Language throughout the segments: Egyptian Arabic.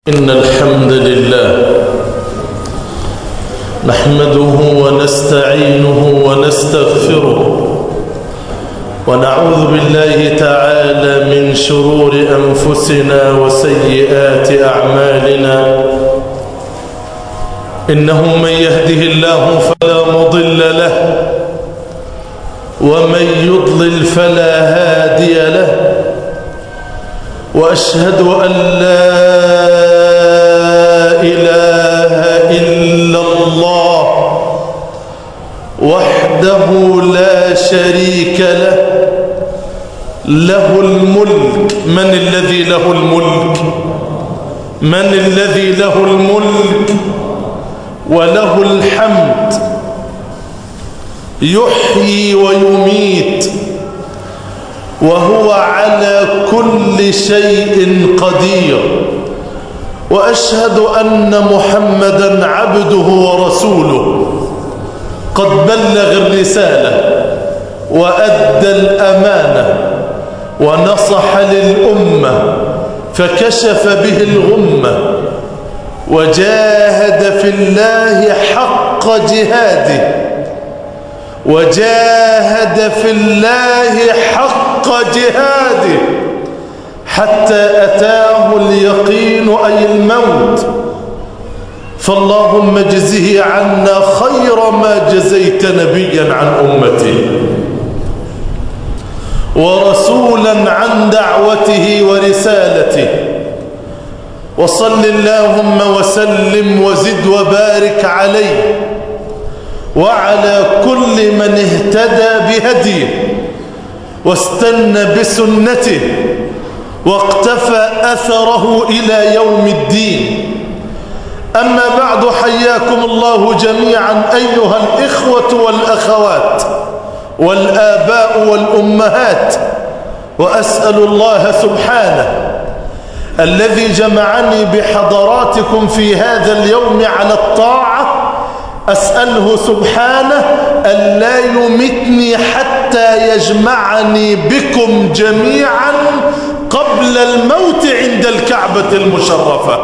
إن الحمد لله نحمده ونستعينه ونستغفره ونعوذ بالله تعالى من شرور أنفسنا وسيئات أعمالنا إنه من يهده الله فلا مضل له ومن يضلل فلا هادي له وأشهد أن لا إله إلا الله وحده لا شريك له له الملك من الذي له الملك من الذي له الملك وله الحمد يحيي ويميت وهو على كل شيء قدير وأشهد أن محمدا عبده ورسوله قد بلغ الرسالة وأدى الأمانة ونصح للأمة فكشف به الغمة وجاهد في الله حق جهاده وجاهد في الله حق جهاده حتى أتاه اليقين أي الموت فاللهم اجزه عنا خير ما جزيت نبيا عن أمته ورسولا عن دعوته ورسالته وصل اللهم وسلم وزد وبارك عليه وعلى كل من اهتدى بهديه واستنى بسنته واقتفى أثره إلى يوم الدين أما بعد حياكم الله جميعا أيها الإخوة والأخوات والآباء والأمهات وأسأل الله سبحانه الذي جمعني بحضراتكم في هذا اليوم على الطاعة أسأله سبحانه أن لا يمتني حتى يجمعني بكم جميعا قبل الموت عند الكعبة المشرفة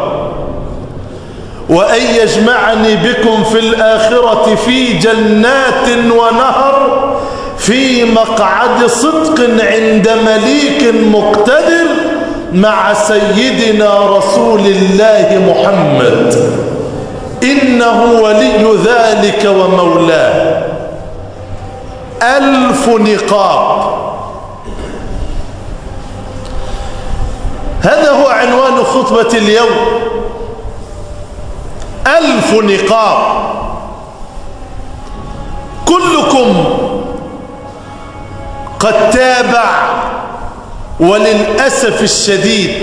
وأن يجمعني بكم في الآخرة في جنات ونهر في مقعد صدق عند مليك مقتدر مع سيدنا رسول الله محمد إنه ولي ذلك ومولاه ألف نقاب هذا هو عنوان خطبة اليوم ألف نقاب كلكم قد تابع وللأسف الشديد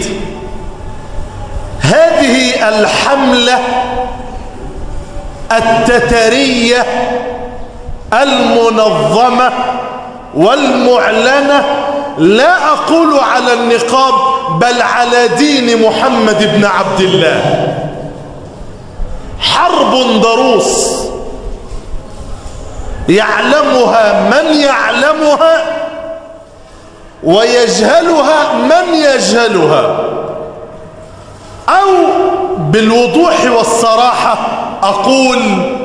هذه الحملة التترية المنظمة والمعلنة لا أقول على النقاب بل على دين محمد بن عبد الله حرب ضروس يعلمها من يعلمها ويجهلها من يجهلها أو بالوضوح والصراحة أقول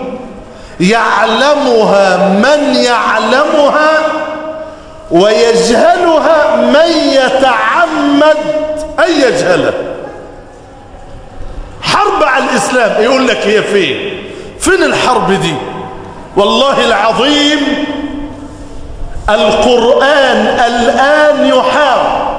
يعلمها من يعلمها ويجهلها من يتعمد أن يجهلها حرب على الإسلام يقول لك هي فين فين الحرب دي والله العظيم القرآن الآن يحارب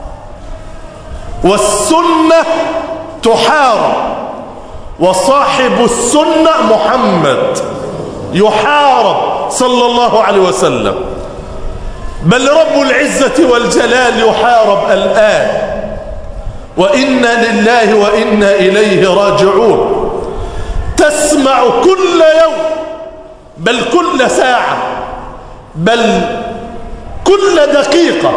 والسنة تحارب وصاحب السنة محمد يحارب صلى الله عليه وسلم بل رب العزة والجلال يحارب الآن وإنا لله وإنا إليه راجعون تسمع كل يوم بل كل ساعة بل كل دقيقة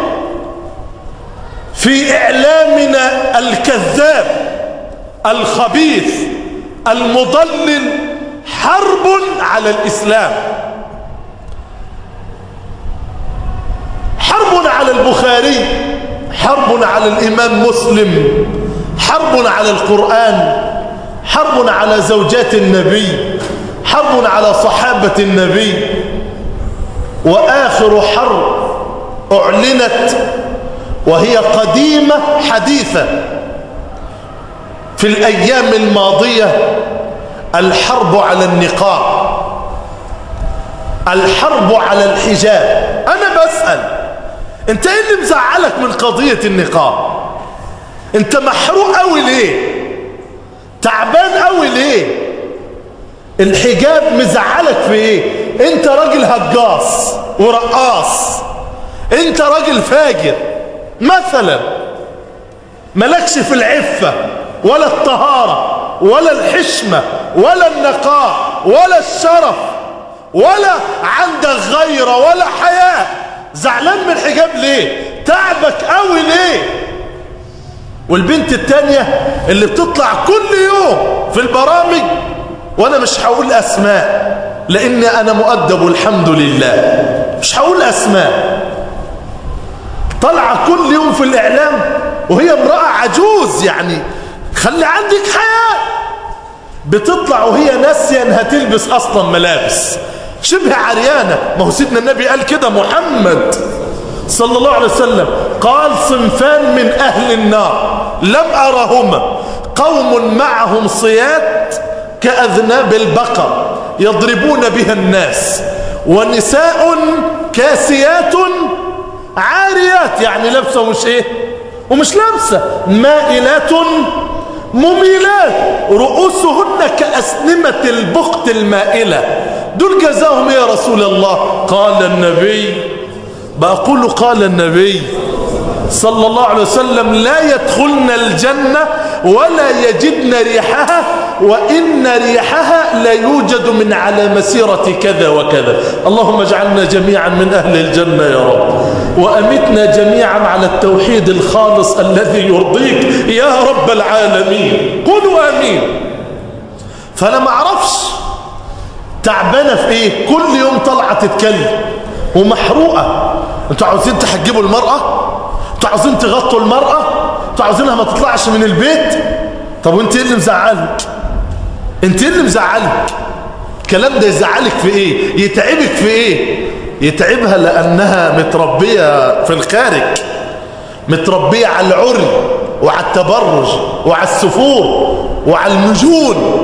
في إعلامنا الكذاب الخبيث المضلل حرب على الإسلام حرب على البخاري حرب على الإمام مسلم حرب على القرآن حرب على زوجات النبي حرب على صحابة النبي وآخر حرب أعلنت وهي قديمة حديثة في الأيام الماضية الحرب على النقاب الحرب على الحجاب أنا بسأل انت ايه اللي مزعلك من قضية النقاب انت محروق قوي ليه تعبان قوي ليه الحجاب مزعلك في ايه انت راجل هجاص ورقاص انت راجل فاجر مثلا ملكش في العفة ولا الطهارة ولا الحشمة ولا النقاء ولا الشرف ولا عندك غيرة ولا حياة زعلان من الحجاب ليه تعبك قوي ليه والبنت التانية اللي بتطلع كل يوم في البرامج وانا مش هقول اسماء لان انا مؤدب والحمد لله مش هقول اسماء طالعه كل يوم في الاعلام وهي امراه عجوز يعني خلي عندك حياه بتطلع وهي ناسيه انها تلبس اصلا ملابس شبه عريانه ما هو سيدنا النبي قال كده محمد صلى الله عليه وسلم قال صنفان من اهل النار لم ارهما قوم معهم صيات كأذناب البقر يضربون بها الناس ونساء كاسيات عاريات يعني لابسة ومش ايه ومش لابسة مائلات مميلات رؤوسهن كأسنمة البخت المائلة دول جزاهم يا رسول الله قال النبي بقول قال النبي صلى الله عليه وسلم لا يدخلن الجنة ولا يجدن ريحها وإن ريحها لا يوجد من على مسيرة كذا وكذا اللهم اجعلنا جميعا من أهل الجنة يا رب وأمتنا جميعا على التوحيد الخالص الذي يرضيك يا رب العالمين قولوا آمين فأنا ما أعرفش تعبانة في إيه كل يوم طلعة تتكلم ومحروقة انتوا عاوزين تحجبوا المرأة انتوا عاوزين تغطوا المرأة انتوا عاوزينها ما تطلعش من البيت طب وانت ايه اللي مزعلك انت ايه اللي مزعلك الكلام ده يزعلك في ايه يتعبك في ايه يتعبها لانها متربية في الخارج متربية على العري وعلى التبرج وعلى السفور وعلى المجون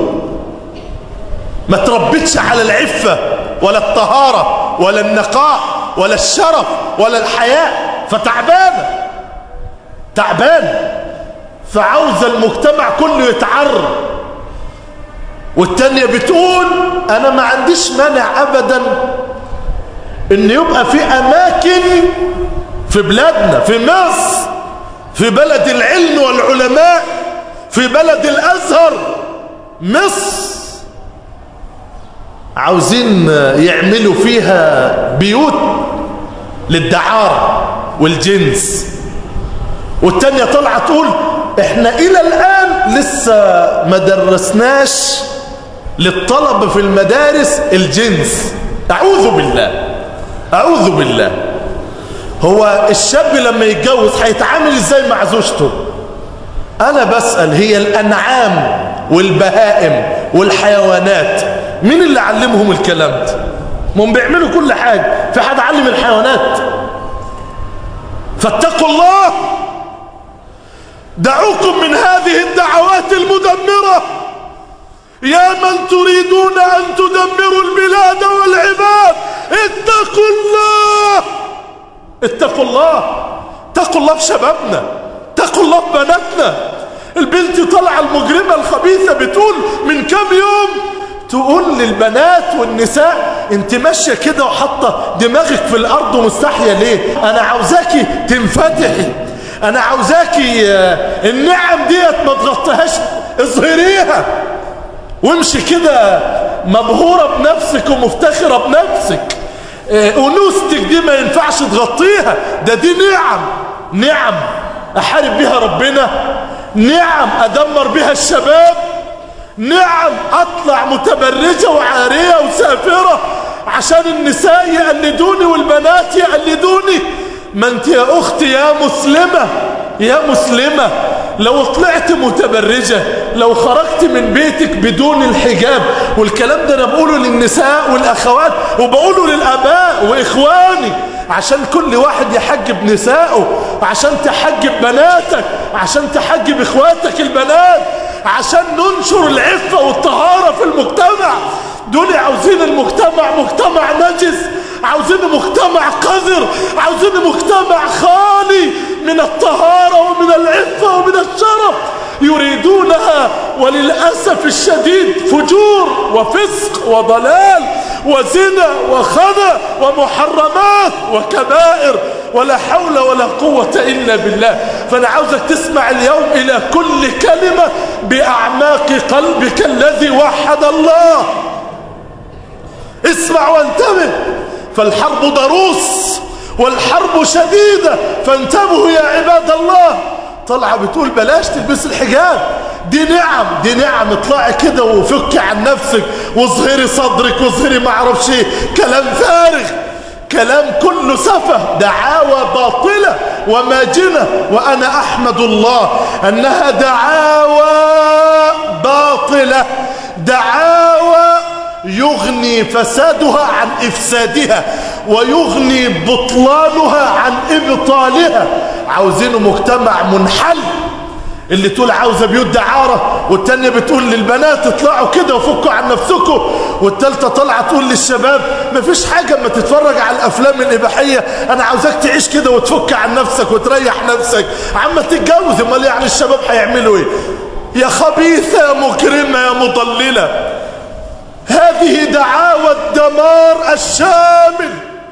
ما تربتش على العفة ولا الطهارة ولا النقاء ولا الشرف ولا الحياء فتعبانة تعبان فعاوز المجتمع كله يتعرض والتانية بتقول انا ما عنديش مانع ابدا ان يبقى في اماكن في بلادنا في مصر في بلد العلم والعلماء في بلد الازهر مصر عاوزين يعملوا فيها بيوت للدعارة والجنس والتانية طلعت تقول احنا الى الان لسه ما درسناش للطلبة في المدارس الجنس اعوذ بالله اعوذ بالله هو الشاب لما يتجوز هيتعامل ازاي مع زوجته انا بسأل هي الانعام والبهائم والحيوانات مين اللي علمهم الكلام ده هم بيعملوا كل حاجة في حد علم الحيوانات فاتقوا الله دعوكم من هذه الدعوات المدمرة يا من تريدون أن تدمروا البلاد والعباد اتقوا الله اتقوا الله اتقوا الله في شبابنا اتقوا الله في بناتنا البنت طالعه المجرمة الخبيثة بتقول من كام يوم تقول للبنات والنساء انت ماشية كده وحاطة دماغك في الارض ومستحية ليه انا عاوزاكي تنفتحي انا عاوزاكي النعم ديت ما تغطيهاش اظهريها وامشي كده مبهورة بنفسك ومفتخرة بنفسك انوثتك دي ما ينفعش تغطيها ده دي نعم نعم احارب بها ربنا نعم ادمر بها الشباب نعم اطلع متبرجة وعارية وسافرة عشان النساء يقلدوني والبنات يقلدوني ما انت يا اختي يا مسلمة يا مسلمة لو طلعت متبرجة لو خرجت من بيتك بدون الحجاب والكلام ده انا بقوله للنساء والاخوات وبقوله للاباء واخواني عشان كل واحد يحجب نسائه عشان تحجب بناتك عشان تحجب اخواتك البنات عشان ننشر العفة والطهارة في المجتمع دول عاوزين المجتمع مجتمع نجس عاوزين مجتمع قذر عاوزين مجتمع خالي من الطهارة ومن العفة ومن الشرف يريدونها وللأسف الشديد فجور وفسق وضلال وزنا وخنا ومحرمات وكبائر ولا حول ولا قوة إلا بالله فأنا عاوزك تسمع اليوم إلى كل كلمة بأعماق قلبك الذي وحد الله اسمع وانتبه فالحرب ضروس والحرب شديدة فانتبهوا يا عباد الله طلعة بتقول بلاش تلبس الحجاب دي نعم دي نعم اطلعي كده وفكي عن نفسك واظهري صدرك واظهري معرفش ايه كلام فارغ كلام كله سفه دعاوى باطلة وماجنة وأنا أحمد الله أنها دعاوى باطلة دعاوى يغني فسادها عن إفسادها ويغني بطلانها عن إبطالها عاوزينه مجتمع منحل اللي تقول عاوزة بيوت دعارة والتانية بتقول للبنات اطلعوا كده وفكوا عن نفسكم والتالتة طالعة تقول للشباب مفيش حاجة ما تتفرج على الأفلام الإباحية أنا عاوزاك تعيش كده وتفك عن نفسك وتريح نفسك عما تتجوز امال يعني الشباب هيعملوا ايه يا خبيثة يا مكرمة يا مضللة هذه دعاوى الدمار الشامل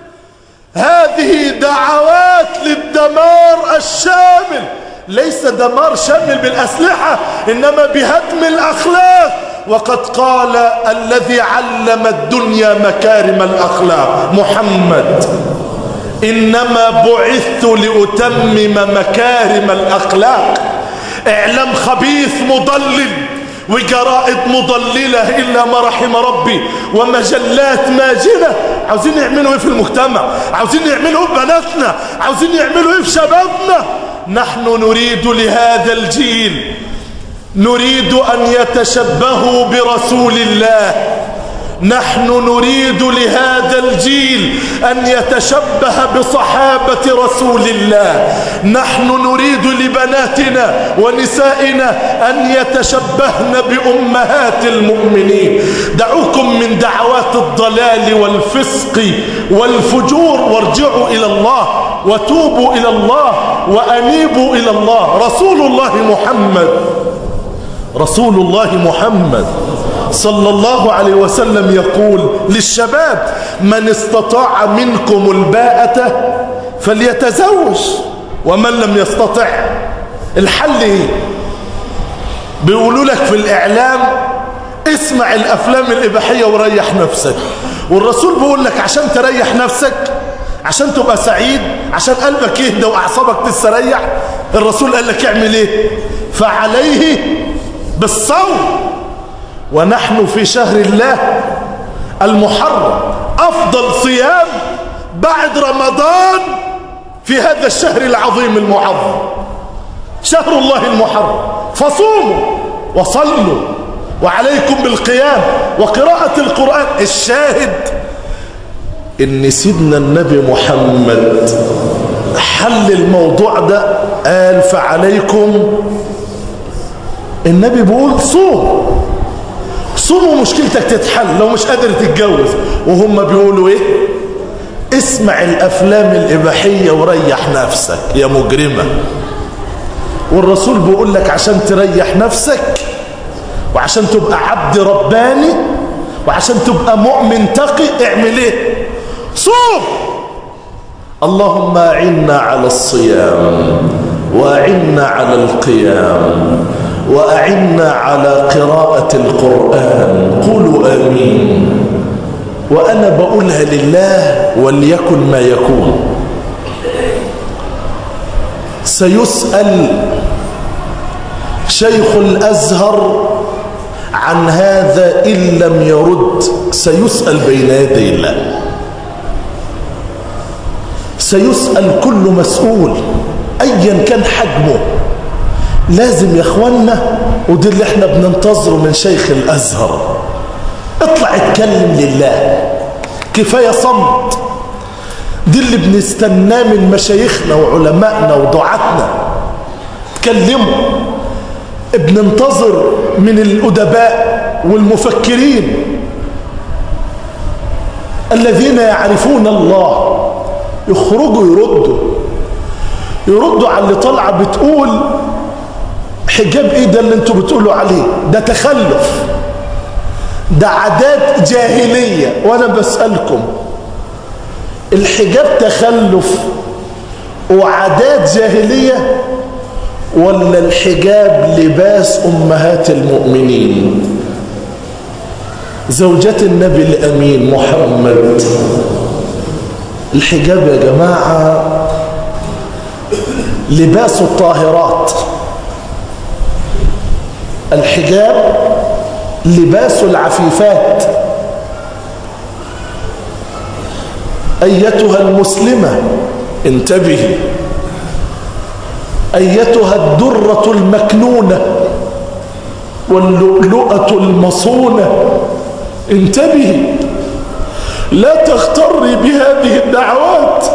هذه دعوات للدمار الشامل ليس دمار شامل بالأسلحة إنما بهدم الأخلاق وقد قال الذي علم الدنيا مكارم الأخلاق محمد إنما بعثت لأتمم مكارم الأخلاق اعلم خبيث مضلل وجرائد مضللة إلا ما رحم ربي ومجلات ماجنة عاوزين يعملوا ايه في المجتمع عاوزين يعملوا ايه في بناتنا عاوزين يعملوا ايه في شبابنا نحن نريد لهذا الجيل نريد أن يتشبهوا برسول الله نحن نريد لهذا الجيل أن يتشبه بصحابة رسول الله نحن نريد لبناتنا ونسائنا أن يتشبهن بأمهات المؤمنين دعوكم من دعوات الضلال والفسق والفجور وارجعوا إلى الله وتوبوا إلى الله وأنيبوا إلى الله رسول الله محمد رسول الله محمد صلى الله عليه وسلم يقول للشباب من استطاع منكم الباءة فليتزوج ومن لم يستطع الحل ايه بيقولوا لك في الإعلام اسمع الأفلام الإباحية وريح نفسك والرسول بيقول لك عشان تريح نفسك عشان تبقى سعيد عشان قلبك يهدى وأعصابك تستريح الرسول قال لك اعمل ايه فعليه بالصوم ونحن في شهر الله المحرم أفضل صيام بعد رمضان في هذا الشهر العظيم المعظم شهر الله المحرم فصوموا وصلوا وعليكم بالقيام وقراءة القرآن الشاهد ان سيدنا النبي محمد حل الموضوع ده قال فعليكم النبي بيقول صوم صوم ومشكلتك تتحل لو مش قادر تتجوز وهم بيقولوا ايه اسمع الافلام الاباحيه وريح نفسك يا مجرمه والرسول بيقول لك عشان تريح نفسك وعشان تبقى عبد رباني وعشان تبقى مؤمن تقي اعمل ايه صوم اللهم اعنا على الصيام واعنا على القيام وأعنا على قراءة القرآن قولوا آمين وأنا بقولها لله وليكن ما يكون سيسأل شيخ الأزهر عن هذا إن لم يرد سيسأل بين يدي الله سيسأل كل مسؤول أيا كان حجمه لازم يا اخوانا ودي اللي احنا بننتظره من شيخ الازهر اطلع اتكلم لله كفايه صمت دي اللي بنستناه من مشايخنا وعلمائنا ودعاتنا اتكلموا بننتظر من الأدباء والمفكرين الذين يعرفون الله يخرجوا يردوا يردوا على اللي طالعه بتقول حجاب ايه ده اللي انتوا بتقولوا عليه ده تخلف ده عادات جاهلية وانا بسألكم الحجاب تخلف وعادات جاهلية ولا الحجاب لباس أمهات المؤمنين زوجة النبي الأمين محمد الحجاب يا جماعة لباس الطاهرات الحجاب لباس العفيفات أيتها المسلمة انتبهي أيتها الدرة المكنونة واللؤلؤة المصونة انتبهي لا تغتري بهذه الدعوات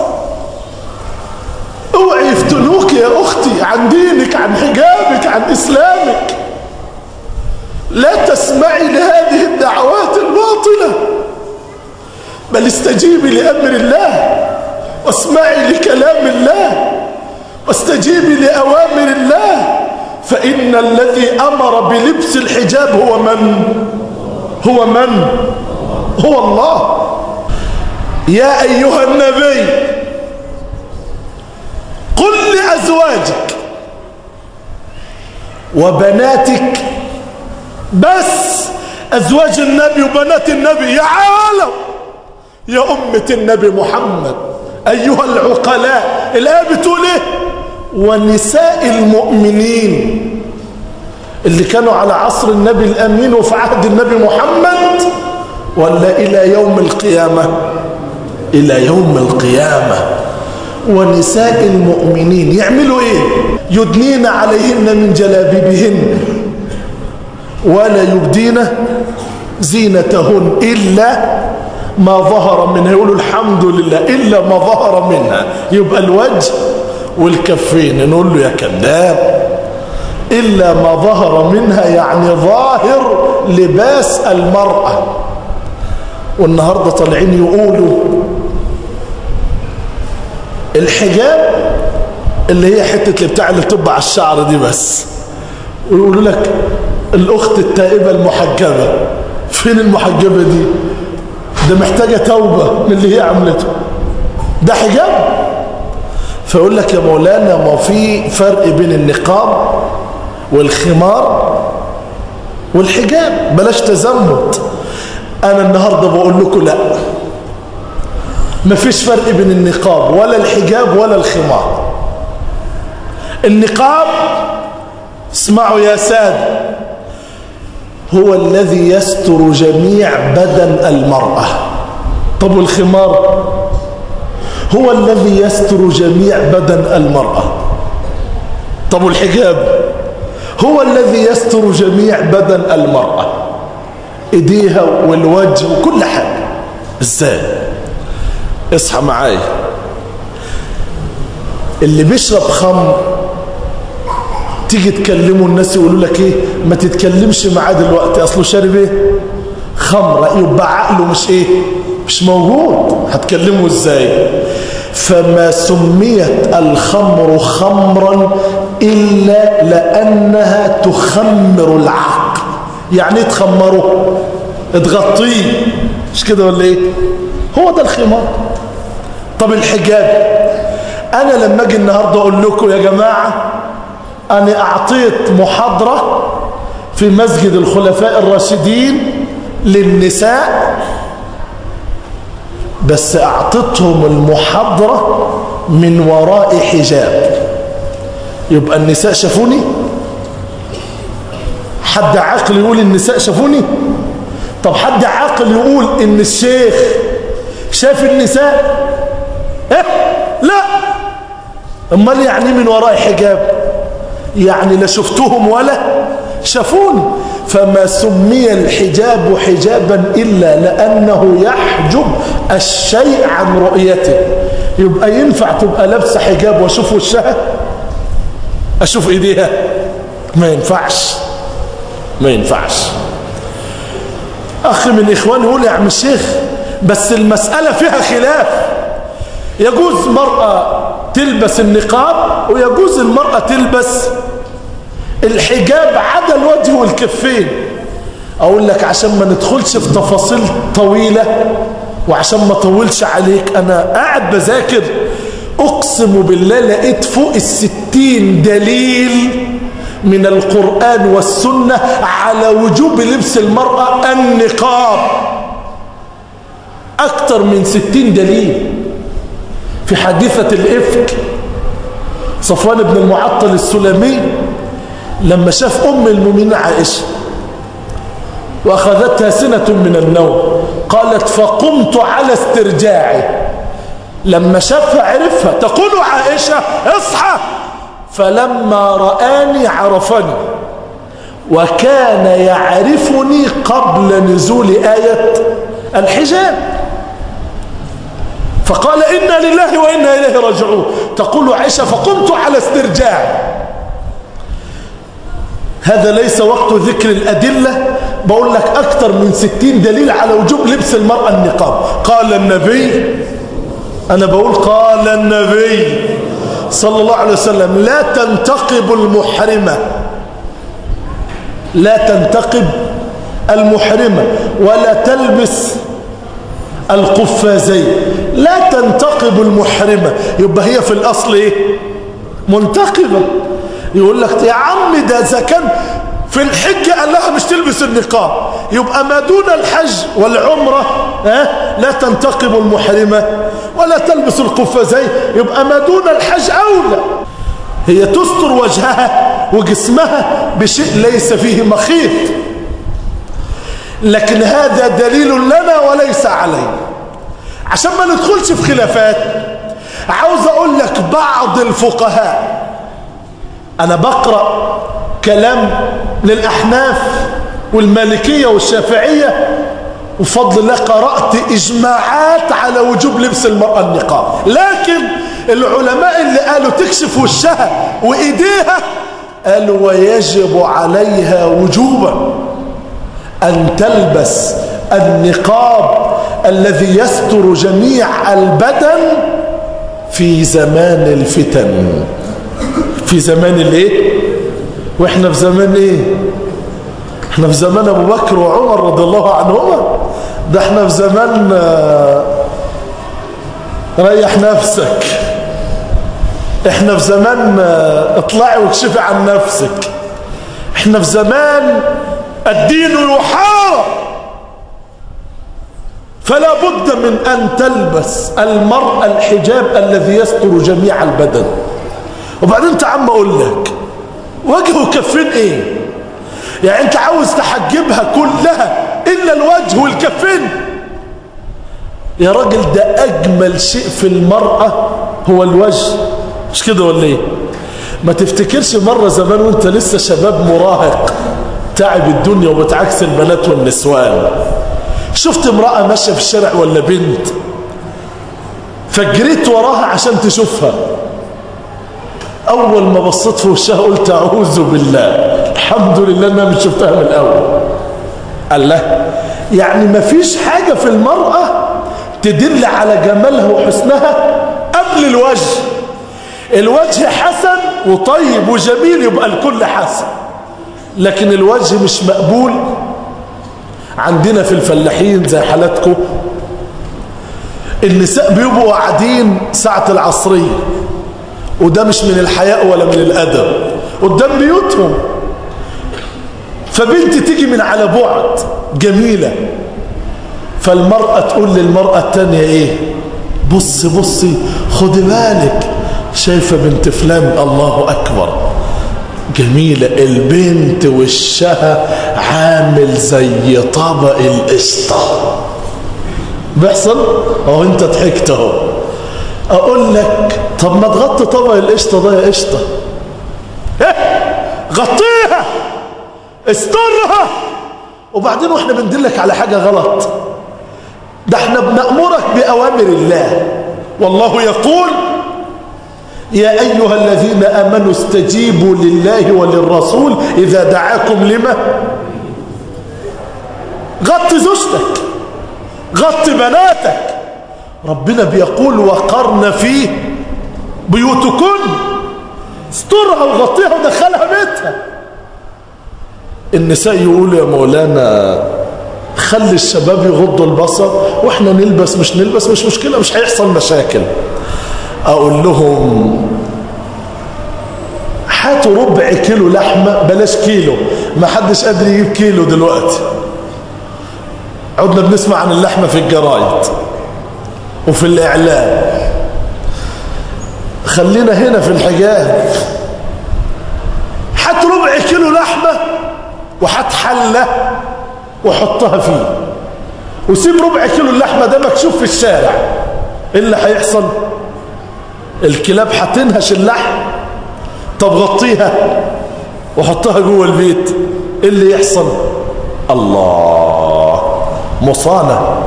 اوعي يفتنوك يا أختي عن دينك عن حجابك عن إسلامك لا تسمعي لهذه الدعوات الباطلة بل استجيبي لأمر الله واسمعي لكلام الله واستجيبي لأوامر الله فإن الذي أمر بلبس الحجاب هو من هو من هو الله يا أيها النبي قل لأزواجك وبناتك بس أزواج النبي وبنات النبي يا عالم يا أمة النبي محمد أيها العقلاء الآية بتقول إيه ونساء المؤمنين اللي كانوا على عصر النبي الأمين وفي عهد النبي محمد ولا إلى يوم القيامة إلى يوم القيامة ونساء المؤمنين يعملوا إيه يدنين عليهن من جلابيبهن ولا يبدين زينتهن إلا ما ظهر منها يقولوا الحمد لله إلا ما ظهر منها يبقى الوجه والكفين نقول له يا كذاب إلا ما ظهر منها يعني ظاهر لباس المرأة والنهاردة طالعين يقولوا الحجاب اللي هي حتة اللي بتاع اللي بتبع على الشعر دي بس ويقولوا لك الأخت التائبة المحجبة فين المحجبة دي ده محتاجة توبة من اللي هي عملته ده حجاب فيقول لك يا مولانا ما في فرق بين النقاب والخمار والحجاب بلاش تزمت انا النهاردة بقول لكم لا ما فيش فرق بين النقاب ولا الحجاب ولا الخمار النقاب اسمعوا يا سادة هو الذي يستر جميع بدن المرأة طب والخمار هو الذي يستر جميع بدن المرأة طب والحجاب هو الذي يستر جميع بدن المرأة ايديها والوجه وكل حاجة ازاي اصحى معايا اللي بيشرب خمر تيجي تكلموا الناس يقولوا لك ايه ما تتكلمش معاه دلوقتي اصله شارب ايه خمره يبقى عقله مش ايه مش موجود هتكلمه ازاي فما سميت الخمر خمرا الا لانها تخمر العقل يعني تخمره تغطيه مش كده ولا ايه هو ده الخمار طب الحجاب انا لما اجي النهارده اقول لكم يا جماعه أنا أعطيت محاضرة في مسجد الخلفاء الراشدين للنساء بس أعطتهم المحاضرة من وراء حجاب يبقى النساء شافوني حد عاقل يقول النساء شافوني طب حد عاقل يقول ان الشيخ شاف النساء ايه لا امال يعني من وراء حجاب يعني لا شفتهم ولا شافوني فما سمي الحجاب حجابا إلا لأنه يحجب الشيء عن رؤيته يبقى ينفع تبقى لابسه حجاب واشوف وشها اشوف ايديها ما ينفعش ما ينفعش اخ من اخواني يقول يا عم الشيخ بس المسألة فيها خلاف يجوز مرأة تلبس النقاب ويجوز المرأة تلبس الحجاب عدا الوجه والكفين اقول لك عشان ما ندخلش في تفاصيل طويلة وعشان ما اطولش عليك انا قاعد بذاكر اقسم بالله لقيت فوق الستين دليل من القرآن والسنة على وجوب لبس المرأة النقاب أكثر من ستين دليل في حادثة الإفك صفوان بن المعطل السلمي لما شاف أم المؤمنين عائشة وأخذتها سنة من النوم قالت فقمت على استرجاعي لما شافها عرفها تقول عائشة اصحى فلما رآني عرفني وكان يعرفني قبل نزول آية الحجاب فقال إنا لله وإنا إليه راجعون تقول عائشة فقمت على استرجاع هذا ليس وقت ذكر الأدلة بقول لك أكثر من ستين دليل على وجوب لبس المرأة النقاب قال النبي أنا بقول قال النبي صلى الله عليه وسلم لا تنتقب المحرمة لا تنتقب المحرمة ولا تلبس القفازين لا تنتقب المحرمة يبقى هي في الأصل إيه؟ منتقبة يقول لك يا عم ده إذا كان في الحج قال لها مش تلبس النقاب يبقى ما دون الحج والعمرة اه لا تنتقب المحرمة ولا تلبس القفازين يبقى ما دون الحج أولى هي تستر وجهها وجسمها بشيء ليس فيه مخيط لكن هذا دليل لنا وليس علينا عشان ما ندخلش في خلافات عاوز اقول لك بعض الفقهاء انا بقرأ كلام للأحناف والمالكية والشافعية وفضل الله قرأت إجماعات على وجوب لبس المرأة النقاب لكن العلماء اللي قالوا تكشف وشها وإيديها قالوا ويجب عليها وجوبا أن تلبس النقاب الذي يستر جميع البدن في زمان الفتن في زمان الايه واحنا في زمان ايه احنا في زمان ابو بكر وعمر رضي الله عنهما ده احنا في زمان ريح نفسك احنا في زمان اطلعي واكشفي عن نفسك احنا في زمان الدين يحارب فلا بد من أن تلبس المرأة الحجاب الذي يستر جميع البدن وبعدين انت عم اقول لك وجه وكفين ايه يعني انت عاوز تحجبها كلها الا الوجه والكفين يا راجل ده اجمل شيء في المرأة هو الوجه مش كده ولا ايه ما تفتكرش مرة زمان وانت لسه شباب مراهق تعب الدنيا وبتعكس البنات والنسوان شفت امرأة ماشية في الشارع ولا بنت فجريت وراها عشان تشوفها اول ما بصيت في وشها قلت اعوذ بالله الحمد لله ان انا مش شفتها من الاول قال له يعني ما فيش حاجة في المرأة تدل على جمالها وحسنها قبل الوجه الوجه حسن وطيب وجميل يبقى الكل حسن لكن الوجه مش مقبول عندنا في الفلاحين زي حالاتكم النساء بيبقوا قاعدين ساعة العصرية وده مش من الحياء ولا من الأدب قدام بيوتهم فبنت تيجي من على بعد جميلة فالمرأة تقول للمرأة التانية ايه بص بصي خدي بالك شايفة بنت فلان الله أكبر جميلة البنت وشها عامل زي طبق القشطة بيحصل اهو انت ضحكت اهو اقول لك طب ما تغطي طبق القشطة ده يا قشطة غطيها استرها وبعدين واحنا بندلك على حاجة غلط ده احنا بنأمرك بأوامر الله والله يقول يا أيها الذين آمنوا استجيبوا لله وللرسول إذا دعاكم لما غطي زوجتك غطي بناتك ربنا بيقول وقرن في بيوتكن استرها وغطيها ودخلها بيتها النساء يقولوا يا مولانا خلي الشباب يغضوا البصر واحنا نلبس مش نلبس مش مشكلة مش هيحصل مشاكل اقول لهم هاتوا ربع كيلو لحمة بلاش كيلو ما حدش قادر يجيب كيلو دلوقتي عدنا بنسمع عن اللحمة في الجرايد وفي الإعلام خلينا هنا في الحجاب حط ربع كيلو لحمة وحط حلة وحطها فيه وسيب ربع كيلو اللحمة ده مكشوف في الشارع ايه اللي هيحصل الكلاب هتنهش اللحم طب غطيها وحطها جوه البيت ايه اللي يحصل الله مصانة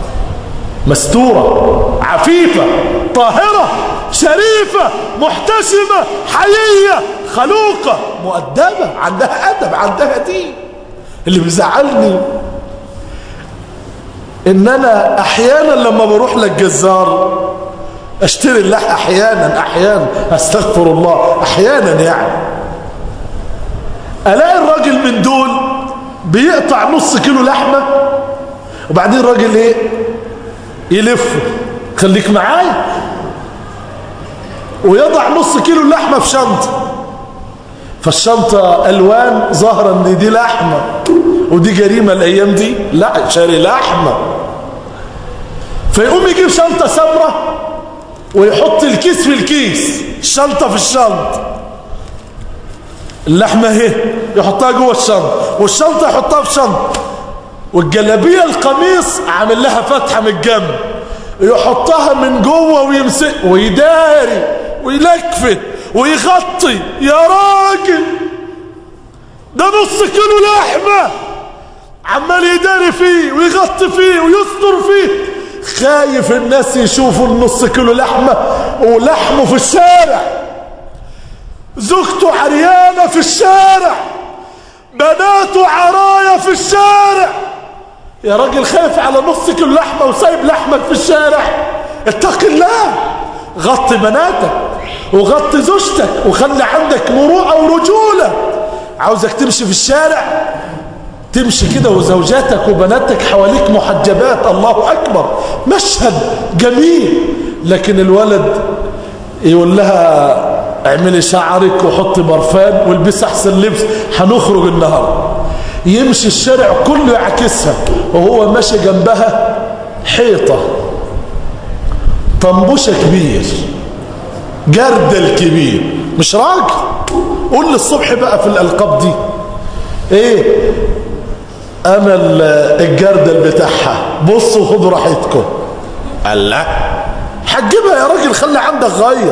مستورة عفيفة طاهرة شريفة محتشمة حيية خلوقة مؤدبة عندها أدب عندها دين اللي بيزعلني ان انا احيانا لما بروح للجزار اشتري اللحم احيانا احيانا استغفر الله احيانا يعني الاقي الراجل من دول بيقطع نص كيلو لحمة وبعدين الراجل ايه يلفه خليك معايا ويضع نص كيلو اللحمة في شنطة فالشنطة ألوان ظاهرة ان دي لحمة ودي جريمة الأيام دي لا شاري لحمة فيقوم يجيب شنطة سمرة ويحط الكيس في الكيس الشنطة في الشنطة اللحمة اهي يحطها جوه الشنطة والشنطة يحطها في شنطة والجلابية القميص عامل لها فتحة من الجنب يحطها من جوه ويمسك ويداري ويلكفت ويغطي يا راجل ده نص كيلو لحمة عمال يداري فيه ويغطي فيه ويستر فيه خايف الناس يشوفوا النص كيلو لحمة ولحمه في الشارع زوجته عريانة في الشارع بناته عرايا في الشارع يا راجل خايف على نص كيلو لحمة وسايب لحمك في الشارع اتق الله غطي بناتك وغطي زوجتك وخلي عندك مروءة ورجولة عاوزك تمشي في الشارع تمشي كده وزوجاتك وبناتك حواليك محجبات الله أكبر مشهد جميل لكن الولد يقول لها اعملي شعرك وحطي برفان والبسي احسن لبس هنخرج النهارده يمشي الشارع كله يعكسها وهو ماشي جنبها حيطة طنبوشة كبير جردل كبير مش راجل قول لي الصبح بقى في الألقاب دي ايه انا الجردل بتاعها بصوا خدوا راحتكم قال لا هتجيبها يا راجل خلي عندك غير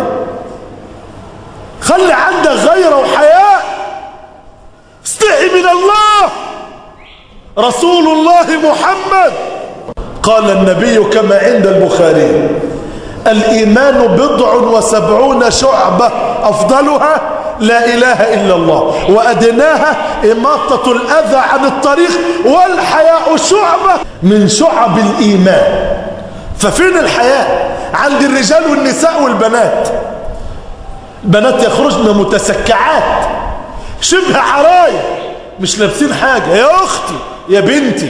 خلي عندك غيرة وحياء استحي من الله رسول الله محمد قال النبي كما عند البخاري الإيمان بضع وسبعون شعبة أفضلها لا إله إلا الله وأدناها إماطة الأذى عن الطريق والحياء شعبة من شعب الإيمان ففين الحياء عند الرجال والنساء والبنات بنات يخرجن متسكعات شبه عرايا مش لابسين حاجة يا أختي يا بنتي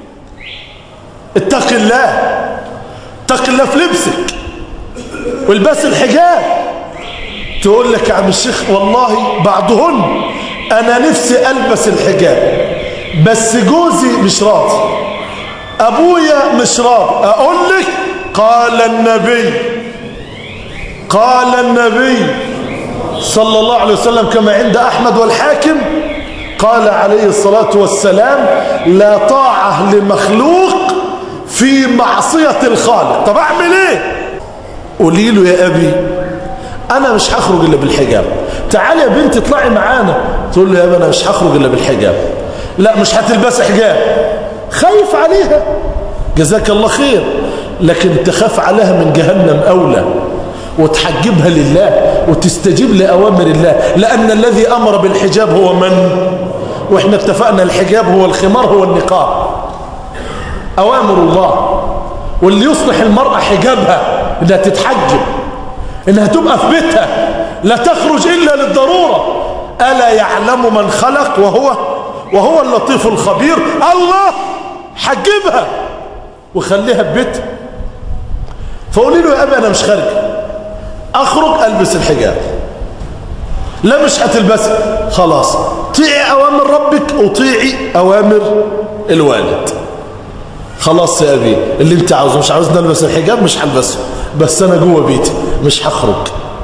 اتق الله اتق الله في لبسك والبس الحجاب تقول لك يا عم الشيخ والله بعضهن انا نفسي البس الحجاب بس جوزي مش راضي ابويا مش راضي اقول لك قال النبي قال النبي صلى الله عليه وسلم كما عند احمد والحاكم قال عليه الصلاة والسلام لا طاعة لمخلوق في معصية الخالق طب اعمل ايه قولي له يا ابي انا مش هخرج الا بالحجاب تعالي يا بنتي اطلعي معانا تقول له يا انا مش هخرج الا بالحجاب لا مش هتلبسي حجاب خايف عليها جزاك الله خير لكن تخاف عليها من جهنم أولى وتحجبها لله وتستجيب لأوامر الله لأن الذي أمر بالحجاب هو من وإحنا اتفقنا الحجاب هو الخمار هو النقاب أوامر الله واللي يصلح المرأة حجابها إنها تتحجب إنها تبقى في بيتها لا تخرج إلا للضرورة ألا يعلم من خلق وهو وهو اللطيف الخبير الله حجبها وخليها ببيتها فقولي له يا أبي أنا مش خارج أخرج ألبس الحجاب لا مش هتلبسها خلاص طيعي أوامر ربك وطيعي أوامر الوالد خلاص يا أبي اللي انت عاوزه مش عاوز نلبس الحجاب مش هلبسه بس أنا جوه بيتي مش هخرج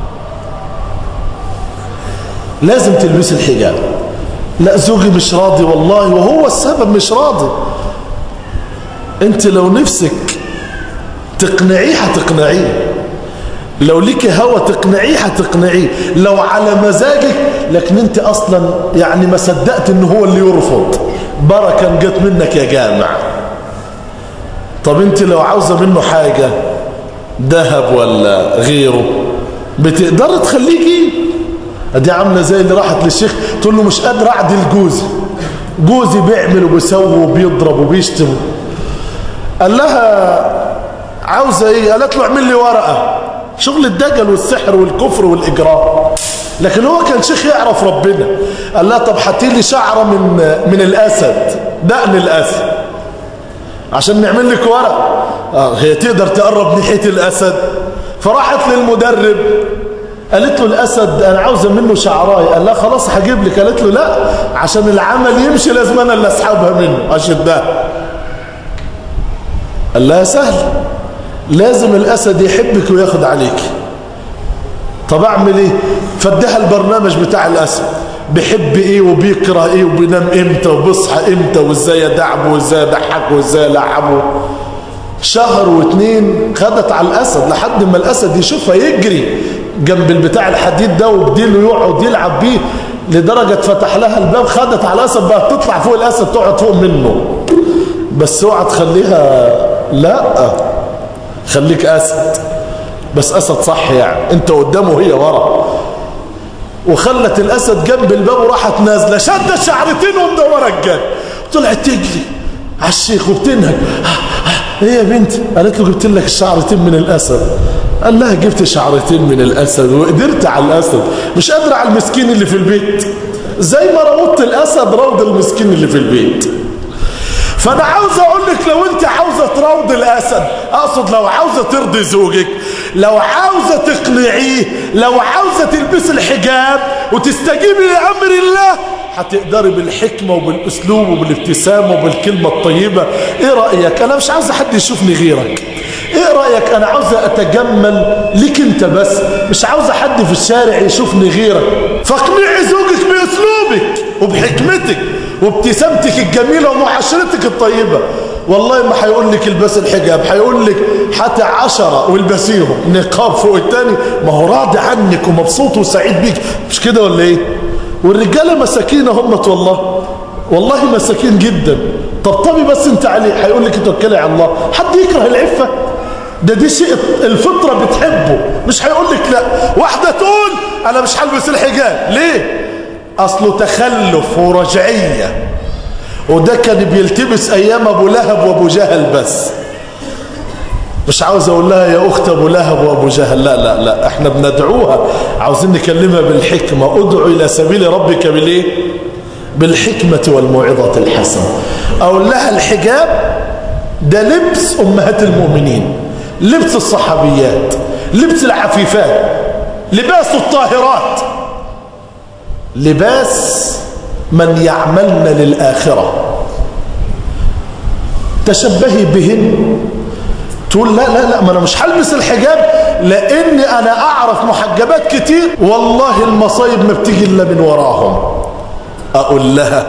لازم تلبسي الحجاب لا زوجي مش راضي والله وهو السبب مش راضي انت لو نفسك تقنعيه هتقنعيه لو ليك هوى تقنعيه هتقنعيه لو على مزاجك لكن انت اصلا يعني ما صدقت ان هو اللي يرفض بركة جت منك يا جامع طب انت لو عاوزة منه حاجة ذهب ولا غيره بتقدر تخليكي ادي عامله زي اللي راحت للشيخ تقول له مش قادر اعدل جوزي جوزي بيعمل وبيسوي وبيضرب وبيشتم قال لها عاوزه ايه قالت له اعمل لي ورقه شغل الدجل والسحر والكفر والاجرام لكن هو كان شيخ يعرف ربنا قال لها طب هاتي لي شعره من من الاسد دقن الاسد عشان نعمل لك ورق آه هي تقدر تقرب ناحيه الاسد فراحت للمدرب قالت له الاسد انا عاوزه منه شعراي قال لها خلاص هجيب لك قالت له لا عشان العمل يمشي لازم انا اللي اسحبها منه اشدها قال لها سهل لازم الاسد يحبك وياخد عليك طب اعمل ايه فدها البرنامج بتاع الاسد بيحب ايه وبيكره ايه وبينام امتى وبيصحى امتى وازاي يدعبه وازاي يضحكه وازاي يلعبه شهر واتنين خدت على الاسد لحد ما الاسد يشوفها يجري جنب البتاع الحديد ده وبديله يقعد يلعب بيه لدرجة فتح لها الباب خدت على الاسد بقى تطلع فوق الاسد تقعد فوق منه بس اوعى تخليها لا خليك اسد بس اسد صح يعني انت قدامه وهي ورا وخلت الاسد جنب الباب وراحت نازله شدت شعرتين ومدوره الجد طلعت تجري على الشيخ وبتنهج ايه يا بنتي قالت له جبت لك الشعرتين من الاسد قال لها جبت شعرتين من الاسد وقدرت على الاسد مش قادر على المسكين اللي في البيت زي ما روضت الاسد روض المسكين اللي في البيت فانا عاوز اقول لك لو انت عاوزه تروض الاسد اقصد لو عاوزه ترضي زوجك لو عاوزه تقنعيه لو عاوزه تلبسي الحجاب وتستجيبي لامر الله هتقدري بالحكمه وبالاسلوب وبالابتسامه وبالكلمه الطيبه ايه رايك انا مش عاوز حد يشوفني غيرك ايه رايك انا عاوزه اتجمل ليك انت بس مش عاوزه حد في الشارع يشوفني غيرك فاقنعي زوجك باسلوبك وبحكمتك وابتسامتك الجميلة ومعاشرتك الطيبة والله ما هيقول لك البس الحجاب هيقول لك حتى عشرة والبسيهم نقاب فوق التاني ما هو راضي عنك ومبسوط وسعيد بيك مش كده ولا ايه والرجالة مساكين هم والله والله مساكين جدا طبطبي بس انت عليه هيقول لك توكلي على الله حد يكره العفة ده دي شيء الفطرة بتحبه مش هيقول لك لا واحدة تقول انا مش هلبس الحجاب ليه أصله تخلف ورجعية وده كان بيلتبس أيام أبو لهب وأبو جهل بس مش عاوز أقول لها يا أخت أبو لهب وأبو جهل لا لا لا احنا بندعوها عاوزين نكلمها بالحكمة ادعو إلى سبيل ربك بالإيه بالحكمة والموعظة الحسنة أقول لها الحجاب ده لبس أمهات المؤمنين لبس الصحابيات لبس العفيفات لباس الطاهرات لباس من يعملن للآخرة تشبهي بهن تقول لا لا لا ما أنا مش هلبس الحجاب لأني أنا أعرف محجبات كتير والله المصايب ما بتيجي إلا من وراهم أقول لها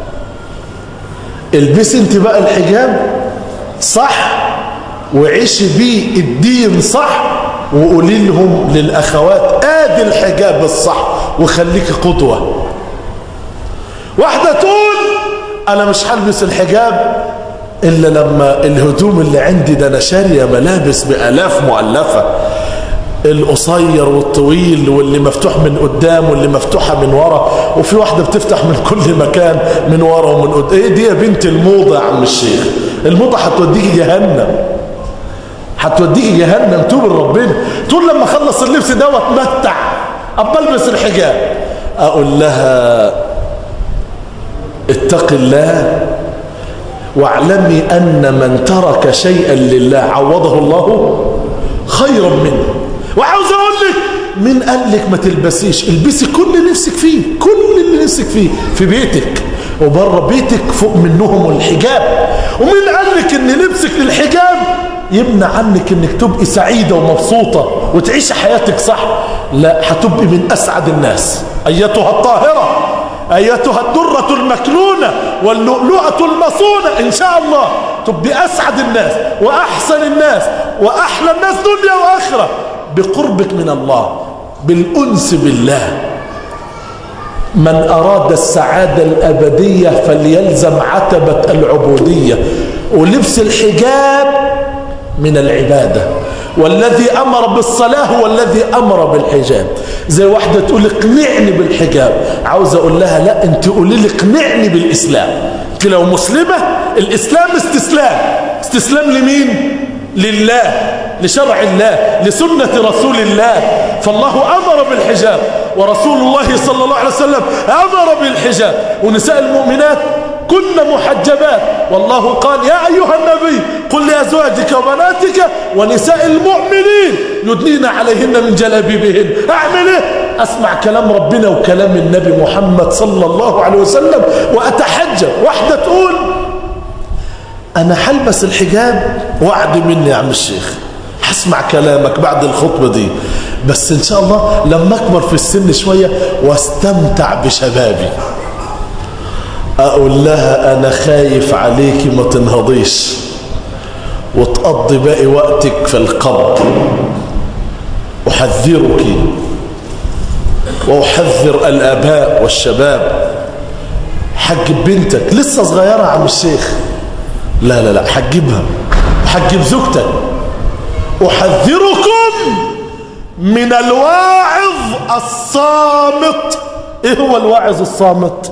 البسي انت بقى الحجاب صح وعيشي بيه الدين صح وقولي لهم للأخوات آدي الحجاب الصح وخليك قدوة واحدة تقول انا مش هلبس الحجاب الا لما الهدوم اللي عندي ده انا شاريه ملابس بالاف مؤلفه القصير والطويل واللي مفتوح من قدام واللي مفتوحه من ورا وفي واحده بتفتح من كل مكان من ورا ومن قدام ايه دي يا بنت الموضه يا عم الشيخ الموضه هتوديكي جهنم هتوديكي جهنم توب لربنا طول لما اخلص اللبس ده واتمتع ابى البس الحجاب اقول لها اتق الله واعلمي أن من ترك شيئا لله عوضه الله خيرا منه وعاوز أقول لك من قال لك ما تلبسيش البسي كل اللي نفسك فيه كل اللي نفسك فيه في بيتك وبره بيتك فوق منهم الحجاب ومن قال لك ان لبسك للحجاب يمنع عنك انك تبقي سعيدة ومبسوطة وتعيشي حياتك صح لا هتبقي من اسعد الناس ايتها الطاهرة أيتها الدرة المكنونة واللؤلؤة المصونة إن شاء الله تبقي أسعد الناس وأحسن الناس وأحلى الناس دنيا وآخرة بقربك من الله بالأنس بالله من أراد السعادة الأبدية فليلزم عتبة العبودية ولبس الحجاب من العبادة والذي أمر بالصلاة هو الذي أمر بالحجاب زي واحدة تقول اقنعني بالحجاب عاوز أقول لها لا أنت قولي لي اقنعني بالإسلام أنت لو مسلمة الإسلام استسلام استسلام لمين لله لشرع الله لسنة رسول الله فالله أمر بالحجاب ورسول الله صلى الله عليه وسلم أمر بالحجاب ونساء المؤمنات كن محجبات والله قال يا أيها النبي قل لأزواجك وبناتك ونساء المؤمنين يدنين عليهن من جلابيبهن أعمل إيه؟ أسمع كلام ربنا وكلام النبي محمد صلى الله عليه وسلم وأتحجب واحدة تقول أنا حلبس الحجاب وعد مني يا عم الشيخ هسمع كلامك بعد الخطبة دي بس إن شاء الله لما أكبر في السن شوية واستمتع بشبابي أقول لها أنا خايف عليكي ما تنهضيش وتقضي باقي وقتك في القبر أحذرك وأحذر الآباء والشباب حجب بنتك لسه صغيرة يا عم الشيخ لا لا لا حجبها حجب زوجتك أحذركم من الواعظ الصامت ايه هو الواعظ الصامت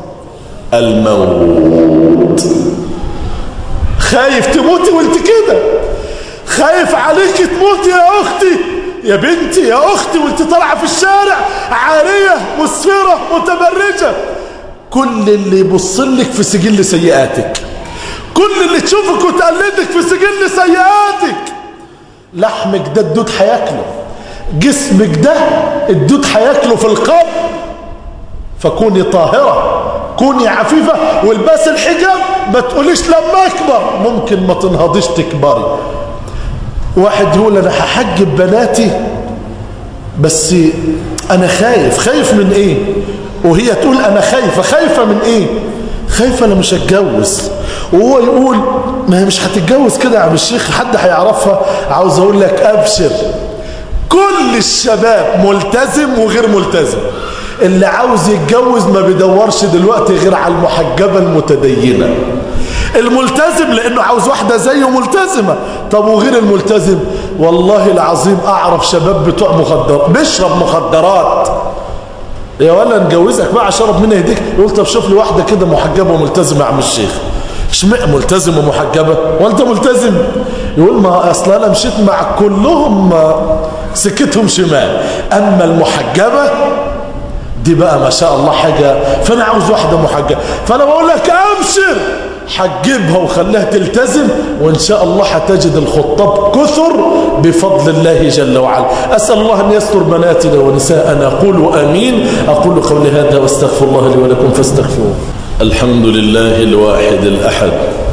الموت خايف تموتي وانت كده خايف عليك تموتي يا اختي يا بنتي يا اختي وانت طالعه في الشارع عاريه مسفره متبرجه كل اللي يبص لك في سجل سيئاتك كل اللي تشوفك وتقلدك في سجل سيئاتك لحمك ده الدود هياكله جسمك ده الدود هياكله في القبر فكوني طاهرة كوني عفيفة والباس الحجاب ما تقوليش لما اكبر ممكن ما تنهضيش تكبري واحد يقول انا هحجب بناتي بس انا خايف خايف من ايه وهي تقول انا خايفة خايفة من ايه خايفة انا مش هتجوز وهو يقول ما هي مش هتتجوز كده يا عم الشيخ حد هيعرفها عاوز اقول لك ابشر كل الشباب ملتزم وغير ملتزم اللي عاوز يتجوز ما بيدورش دلوقتي غير على المحجبة المتدينة الملتزم لانه عاوز واحدة زيه ملتزمة طب وغير الملتزم والله العظيم اعرف شباب بتوع مخدرات بيشرب مخدرات يا ولا نجوزك بقى اشرب منها يديك يقول طب شوف لي واحدة كده محجبة وملتزمة يا عم الشيخ اشمئ ملتزم ومحجبة وانت ملتزم يقول ما اصل انا مشيت مع كلهم سكتهم شمال اما المحجبة دي بقى ما شاء الله حاجة فانا عاوز واحدة محجبة فانا بقول لك ابشر حجبها وخليها تلتزم وان شاء الله هتجد الخطاب كثر بفضل الله جل وعلا اسال الله ان يستر بناتنا ونساءنا اقول امين اقول قولي هذا واستغفر الله لي ولكم فاستغفروه الحمد لله الواحد الاحد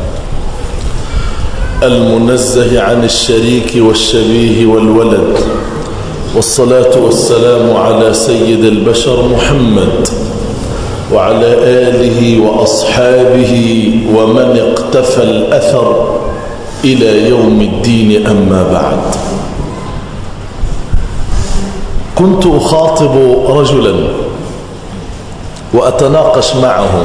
المنزه عن الشريك والشبيه والولد والصلاة والسلام على سيد البشر محمد وعلى آله وأصحابه ومن اقتفى الأثر إلى يوم الدين أما بعد كنت أخاطب رجلا وأتناقش معه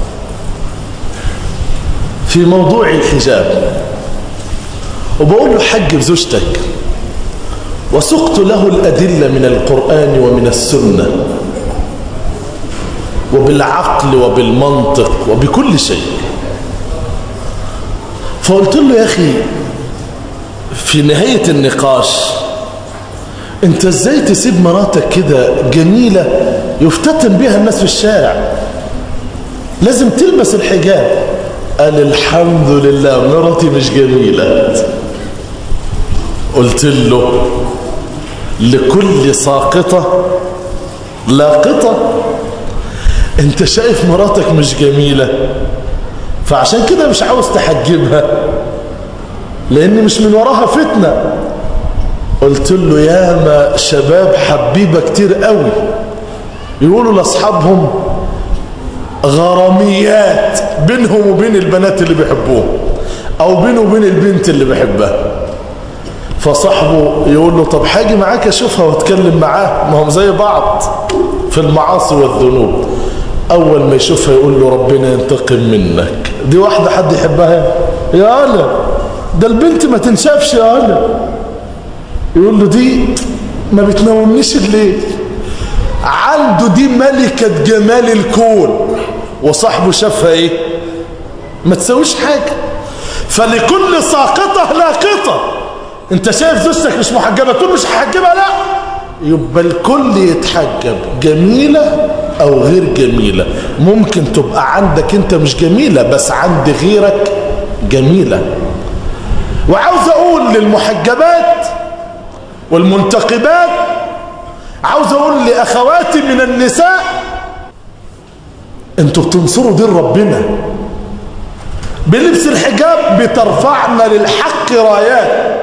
في موضوع الحجاب وبقول له حجب زوجتك وسقت له الأدلة من القرآن ومن السنة وبالعقل وبالمنطق وبكل شيء فقلت له يا أخي في نهاية النقاش انت ازاي تسيب مراتك كده جميلة يفتتن بها الناس في الشارع لازم تلبس الحجاب قال الحمد لله مراتي مش جميلة قلت له لكل ساقطة لاقطة انت شايف مراتك مش جميلة فعشان كده مش عاوز تحجبها لان مش من وراها فتنة قلت له ياما شباب حبيبة كتير قوي يقولوا لاصحابهم غراميات بينهم وبين البنات اللي بيحبوهم او بينه وبين البنت اللي بيحبها فصاحبه يقول له طب حاجي معاك اشوفها واتكلم معاه ما هم زي بعض في المعاصي والذنوب اول ما يشوفها يقول له ربنا ينتقم منك دي واحدة حد يحبها يا هلا ده البنت ما تنشافش يا هلا يقول له دي ما بتنومنيش الليل عنده دي ملكة جمال الكون وصاحبه شافها ايه ما تسويش حاجة فلكل ساقطة لاقطة انت شايف زوجتك مش محجبة تقول مش محجبة لا يبقى الكل يتحجب جميلة او غير جميلة ممكن تبقى عندك انت مش جميلة بس عند غيرك جميلة وعاوز اقول للمحجبات والمنتقبات عاوز اقول لاخواتي من النساء انتوا بتنصروا دين ربنا بلبس الحجاب بترفعنا للحق رايات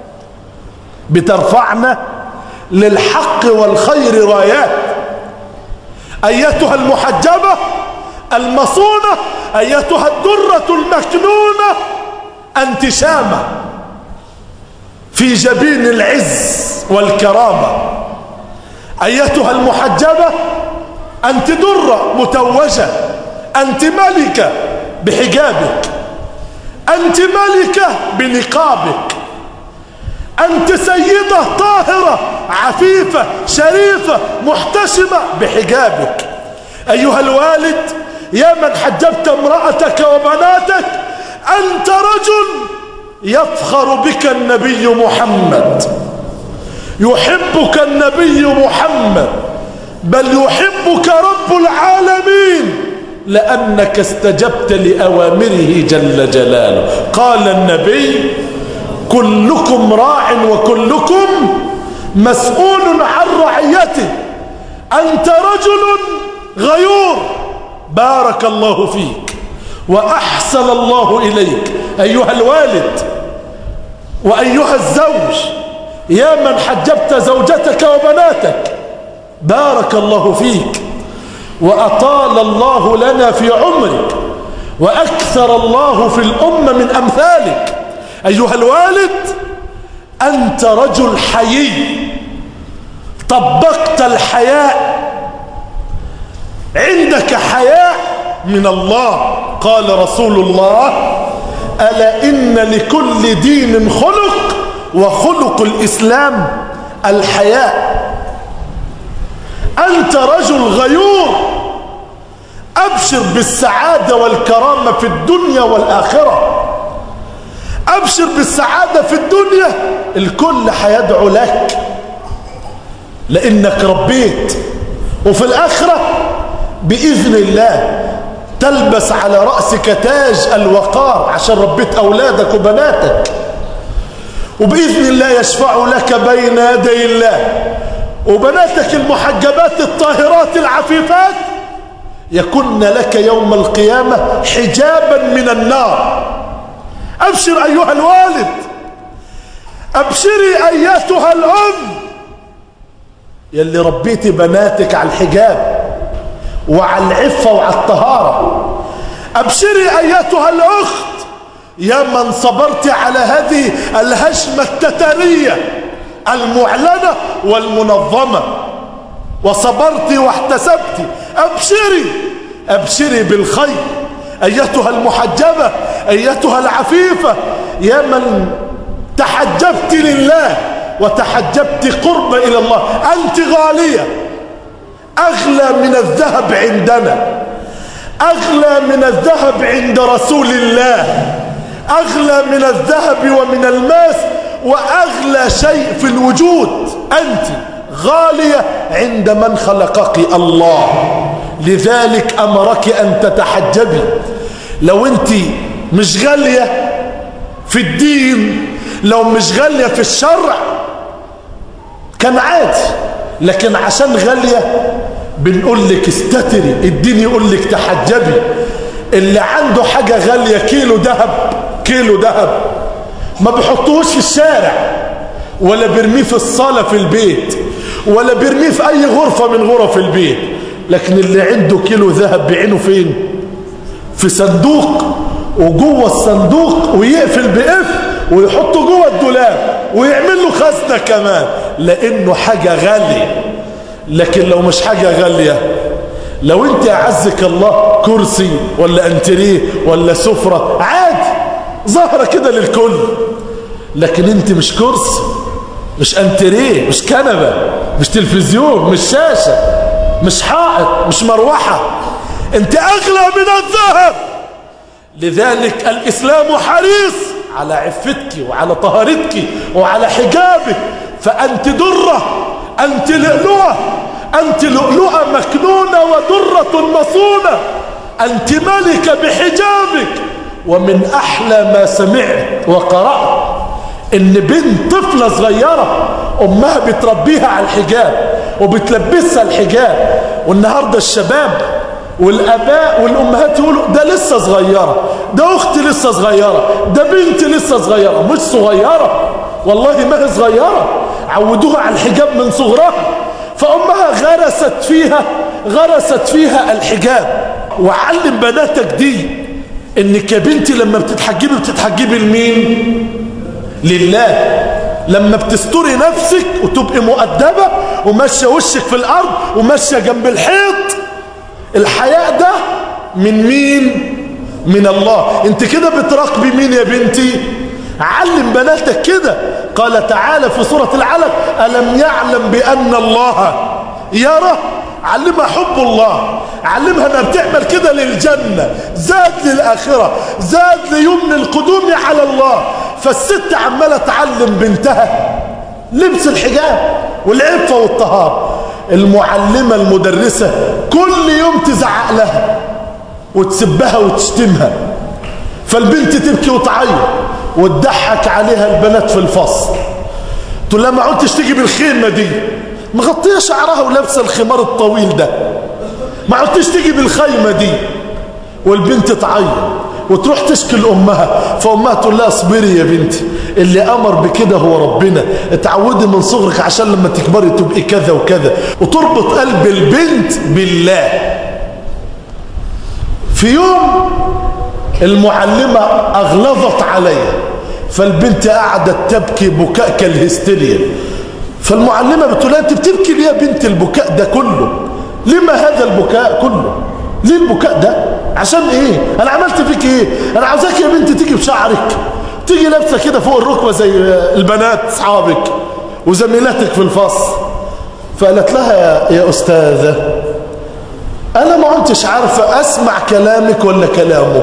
بترفعنا للحق والخير رايات ايتها المحجبة المصونة ايتها الدرة المكنونة انت شامة في جبين العز والكرامة أيتها المحجبة أنت درة متوجة أنت ملكة بحجابك أنت ملكة بنقابك أنت سيدة طاهرة عفيفة شريفة محتشمة بحجابك أيها الوالد يا من حجبت امرأتك وبناتك أنت رجل يفخر بك النبي محمد يحبك النبي محمد بل يحبك رب العالمين لأنك استجبت لأوامره جل جلاله قال النبي كلكم راع وكلكم مسؤول عن رعيته أنت رجل غيور بارك الله فيك وأحسن الله إليك أيها الوالد وأيها الزوج يا من حجبت زوجتك وبناتك بارك الله فيك وأطال الله لنا في عمرك وأكثر الله في الأمة من أمثالك أيها الوالد أنت رجل حيي طبقت الحياء عندك حياء من الله قال رسول الله ألا إن لكل دين خلق وخلق الإسلام الحياء أنت رجل غيور أبشر بالسعادة والكرامة في الدنيا والآخرة أبشر بالسعادة في الدنيا الكل حيدعو لك لأنك ربيت وفي الآخرة بإذن الله تلبس على رأسك تاج الوقار عشان ربيت أولادك وبناتك وبإذن الله يشفع لك بين يدي الله وبناتك المحجبات الطاهرات العفيفات يكن لك يوم القيامة حجابا من النار أبشر أيها الوالد أبشري أيتها الأم يلي ربيت بناتك على الحجاب وعلى العفة وعلى الطهارة أبشري أيتها الأخت يا من صبرت على هذه الهشمة التترية المعلنة والمنظمة وصبرت واحتسبت أبشري أبشري بالخير أيتها المحجبة أيتها العفيفة يا من تحجبت لله وتحجبت قرب إلى الله أنت غالية أغلى من الذهب عندنا أغلى من الذهب عند رسول الله أغلى من الذهب ومن الماس وأغلى شيء في الوجود أنت غالية عند من خلقك الله لذلك أمرك أن تتحجبي لو أنت مش غالية في الدين لو مش غالية في الشرع كان عادي لكن عشان غالية بنقول لك استتري الدين يقول لك تحجبي اللي عنده حاجة غالية كيلو ذهب كيلو ذهب ما بيحطوهوش في الشارع ولا بيرميه في الصالة في البيت ولا بيرميه في أي غرفة من غرف البيت لكن اللي عنده كيلو ذهب بعينه فين في صندوق وجوه الصندوق ويقفل بقفل ويحطه جوه الدولاب ويعمل له خزنة كمان لأنه حاجة غالية لكن لو مش حاجة غالية لو انت اعزك الله كرسي ولا انتريه ولا سفرة عادي ظاهرة كده للكل لكن انت مش كرسي مش انتريه مش كنبة مش تلفزيون مش شاشة مش حائط مش مروحة انت اغلى من الذهب لذلك الاسلام حريص على عفتك وعلى طهارتك وعلى حجابك فانت دره أنت لؤلؤة أنت لؤلؤة مكنونة ودرة مصونة أنت ملكة بحجابك ومن أحلى ما سمعت وقرأت إن بنت طفلة صغيرة أمها بتربيها على الحجاب وبتلبسها الحجاب والنهاردة الشباب والأباء والأمهات يقولوا ده لسه صغيرة ده أختي لسه صغيرة ده بنتي لسه صغيرة مش صغيرة والله ما هي صغيرة عودوها على الحجاب من صغرها فأمها غرست فيها غرست فيها الحجاب وعلم بناتك دي انك يا بنتي لما بتتحجبي بتتحجبي لمين لله لما بتستري نفسك وتبقي مؤدبة وماشية وشك في الأرض وماشية جنب الحيط الحياء ده من مين من الله انت كده بتراقبي مين يا بنتي علم بناتك كده قال تعالى في سورة العلق ألم يعلم بأن الله يرى علمها حب الله علمها انها بتعمل كده للجنة زاد للآخرة زاد ليمن القدوم على الله فالست عمالة تعلم بنتها لبس الحجاب والعفة والطهارة المعلمة المدرسة كل يوم تزعق لها وتسبها وتشتمها فالبنت تبكي وتعيط وتضحك عليها البنات في الفصل تقول لها ما عدتش تيجي بالخيمة دي مغطية شعرها ولابسة الخمار الطويل ده ما عدتش تيجي بالخيمة دي والبنت تعيط وتروح تشكي لأمها فأمها تقول لها اصبري يا بنتي اللي أمر بكده هو ربنا اتعودي من صغرك عشان لما تكبري تبقي كذا وكذا وتربط قلب البنت بالله في يوم المعلمة أغلظت عليها فالبنت قعدت تبكي بكاء كالهستيريا فالمعلمة بتقول لها انت بتبكي ليه يا بنت البكاء ده كله لما هذا البكاء كله ليه البكاء ده عشان ايه انا عملت فيك ايه انا عاوزاك يا بنت تيجي بشعرك تيجي لابسه كده فوق الركبه زي البنات اصحابك وزميلاتك في الفصل فقالت لها يا استاذه انا ما كنتش عارفه اسمع كلامك ولا كلامه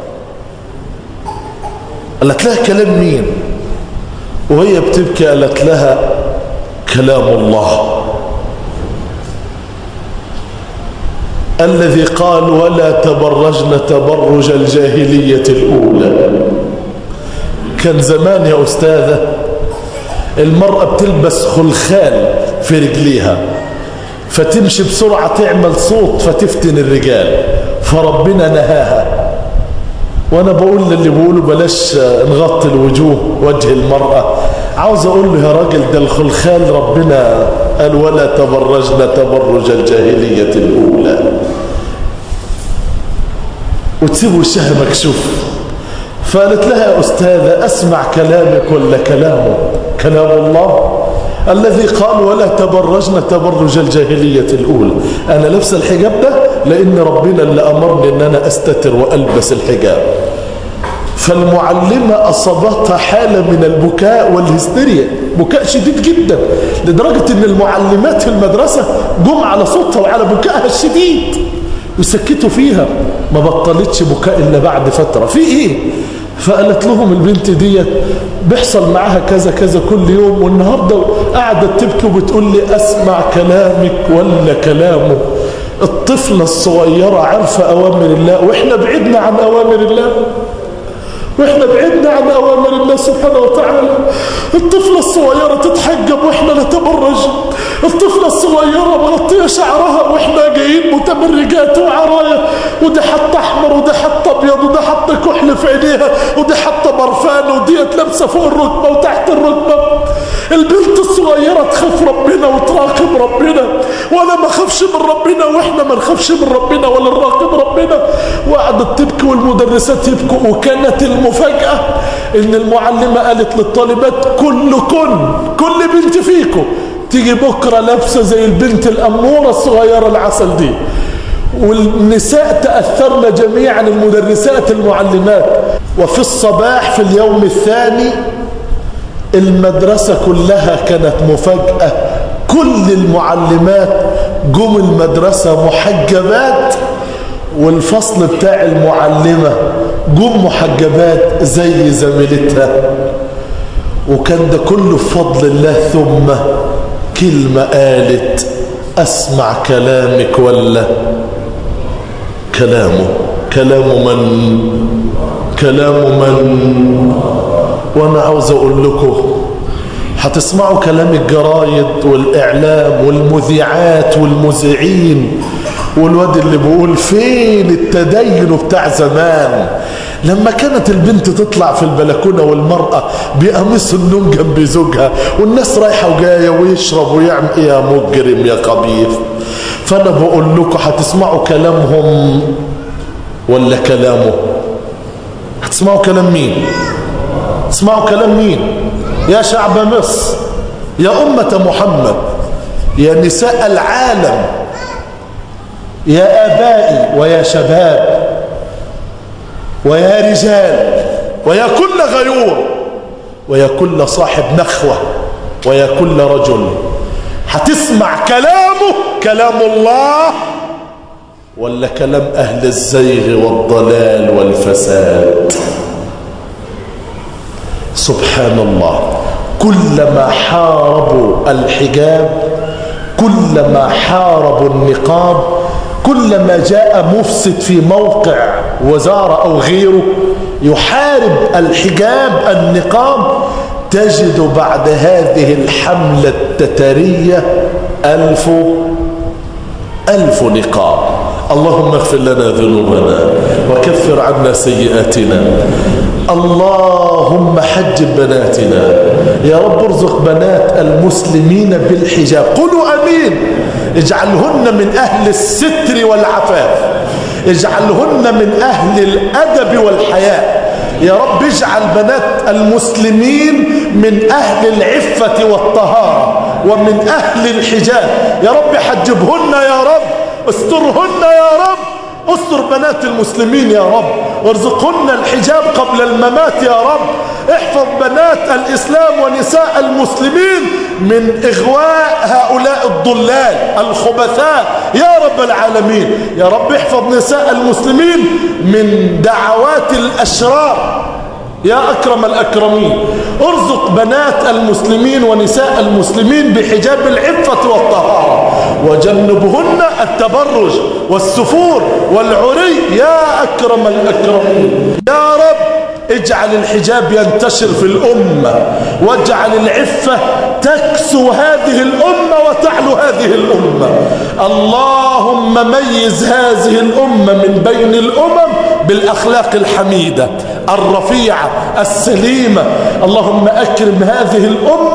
قالت لها كلام مين وهي بتبكي قالت لها كلام الله الذي قال ولا تبرجن تبرج الجاهلية الأولى كان زمان يا أستاذة المرأة بتلبس خلخال في رجليها فتمشي بسرعة تعمل صوت فتفتن الرجال فربنا نهاها وانا بقول للي بيقولوا بلاش نغطي الوجوه وجه المرأة عاوز اقول له يا راجل ده الخلخال ربنا قال ولا تبرجنا تبرج الجاهلية الاولى وتسيب وشها مكشوف فقالت لها يا أستاذة أسمع كلامك ولا كلامه كلام الله الذي قال ولا تبرجن تبرج الجاهلية الأولى أنا لبس الحجاب ده لأن ربنا اللي أمرني أن أنا أستتر وألبس الحجاب فالمعلمة أصابتها حالة من البكاء والهستيريا بكاء شديد جدا لدرجة أن المعلمات في المدرسة جم على صوتها وعلى بكائها الشديد وسكتوا فيها ما بطلتش بكاء إلا بعد فترة في إيه فقالت لهم البنت ديت بيحصل معاها كذا كذا كل يوم والنهاردة قعدت تبكي وبتقول لي أسمع كلامك ولا كلامه الطفلة الصغيرة عارفة أوامر الله وإحنا بعدنا عن أوامر الله واحنا بعدنا عن اوامر الله سبحانه وتعالى الطفلة الصغيرة تتحجب واحنا نتبرج الطفلة الصغيرة مغطية شعرها واحنا جايين متبرجات وعرايا ودي حط احمر ودي حط ابيض ودي حط كحل في عينيها ودي حط برفان وديت لابسه فوق الركبه وتحت الركبه البنت الصغيره تخاف ربنا وتراقب ربنا وانا ما اخافش من ربنا واحنا ما نخافش من ربنا ولا نراقب ربنا وقعدت تبكي والمدرسات يبكوا وكانت المفاجاه ان المعلمه قالت للطالبات كلكن كل بنت فيكم تيجي بكره لابسه زي البنت الاموره الصغيره العسل دي والنساء تأثرن جميعا المدرسات المعلمات وفي الصباح في اليوم الثاني المدرسة كلها كانت مفاجأة كل المعلمات جم المدرسة محجبات والفصل بتاع المعلمة جم محجبات زي زميلتها وكان ده كله بفضل الله ثم كلمة قالت أسمع كلامك ولا كلامه كلام من كلام من وانا عاوز اقول لكم هتسمعوا كلام الجرايد والاعلام والمذيعات والمذيعين والواد اللي بيقول فين التدين بتاع زمان لما كانت البنت تطلع في البلكونه والمراه بقميص النوم جنب زوجها والناس رايحه وجايه ويشرب ويعمل ايه يا مجرم يا خبيث فانا بقول لكم هتسمعوا كلامهم ولا كلامه هتسمعوا كلام مين اسمعوا كلام مين يا شعب مصر يا أمة محمد يا نساء العالم يا آبائي ويا شباب ويا رجال ويا كل غيور ويا كل صاحب نخوة ويا كل رجل هتسمع كلامه كلام الله ولا كلام أهل الزيغ والضلال والفساد سبحان الله كلما حاربوا الحجاب كلما حاربوا النقاب كلما جاء مفسد في موقع وزارة أو غيره يحارب الحجاب النقاب تجد بعد هذه الحملة التترية ألف ألف نقاب اللهم اغفر لنا ذنوبنا وكفر عنا سيئاتنا اللهم حجب بناتنا يا رب ارزق بنات المسلمين بالحجاب قولوا امين اجعلهن من اهل الستر والعفاف اجعلهن من اهل الادب والحياء يا رب اجعل بنات المسلمين من اهل العفه والطهاره ومن اهل الحجاب يا رب حجبهن يا رب استرهن يا رب استر بنات المسلمين يا رب وارزقهن الحجاب قبل الممات يا رب احفظ بنات الإسلام ونساء المسلمين من إغواء هؤلاء الضلال الخبثاء يا رب العالمين يا رب احفظ نساء المسلمين من دعوات الأشرار يا أكرم الأكرمين ارزق بنات المسلمين ونساء المسلمين بحجاب العفة والطهارة وجنبهن التبرج والسفور والعري يا أكرم الأكرمين يا رب اجعل الحجاب ينتشر في الأمة واجعل العفة تكسو هذه الأمة وتعلو هذه الأمة اللهم ميز هذه الأمة من بين الأمم بالأخلاق الحميدة الرفيعة السليمة اللهم أكرم هذه الأمة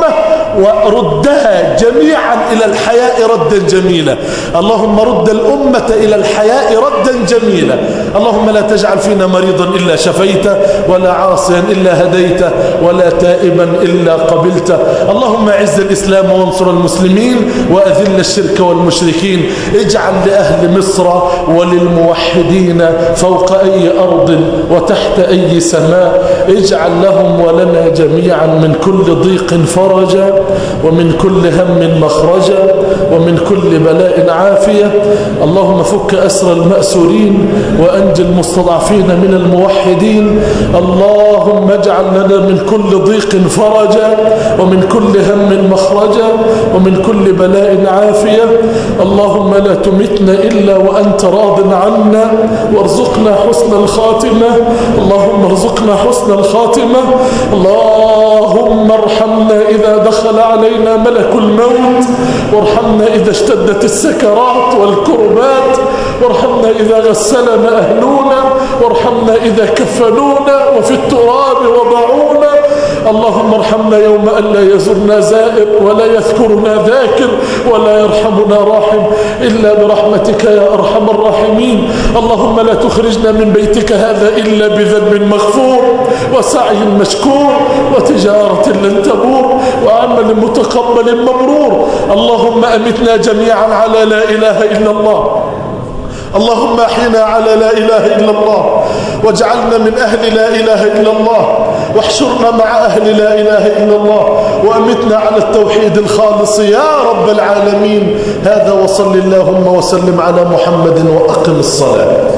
وردها جميعا إلى الحياء ردا جميلا اللهم رد الأمة إلى الحياء ردا جميلا اللهم لا تجعل فينا مريضا إلا شفيته ولا عاصيا إلا هديته ولا تائبا إلا قبلته اللهم اعز الإسلام وانصر المسلمين وأذل الشرك والمشركين اجعل لأهل مصر وللموحدين فوق أي أرض وتحت أي سماء اجعل لهم ولنا جميعا من كل ضيق فرجا ومن كل هم مخرجا ومن كل بلاء عافية اللهم فك أسر المأسورين وأنجي المستضعفين من الموحدين اللهم اجعل لنا من كل ضيق فرجا ومن كل هم مخرجا ومن كل بلاء عافية اللهم لا تمتنا إلا وأنت راض عنا وارزقنا حسن الخاتمة اللهم ارزقنا حسن الخاتمة اللهم ارحمنا إذا دخل علينا ملك الموت وارحمنا إذا اشتدت السكرات والكربات وارحمنا إذا غسلنا أهلنا وارحمنا إذا كفنونا وفي التراب وضعونا اللهم ارحمنا يوم أن لا يزرنا زائر ولا يذكرنا ذاكر ولا يرحمنا راحم إلا برحمتك يا أرحم الراحمين اللهم لا تخرجنا من بيتك هذا إلا بذنب مغفور وسعي مشكور وتجارة لن تبور وعمل متقبل مبرور اللهم أمتنا جميعا على لا إله إلا الله اللهم احينا على لا إله إلا الله واجعلنا من أهل لا إله إلا الله واحشرنا مع أهل لا إله إلا الله وأمتنا على التوحيد الخالص يا رب العالمين هذا وصل اللهم وسلم على محمد وأقم الصلاة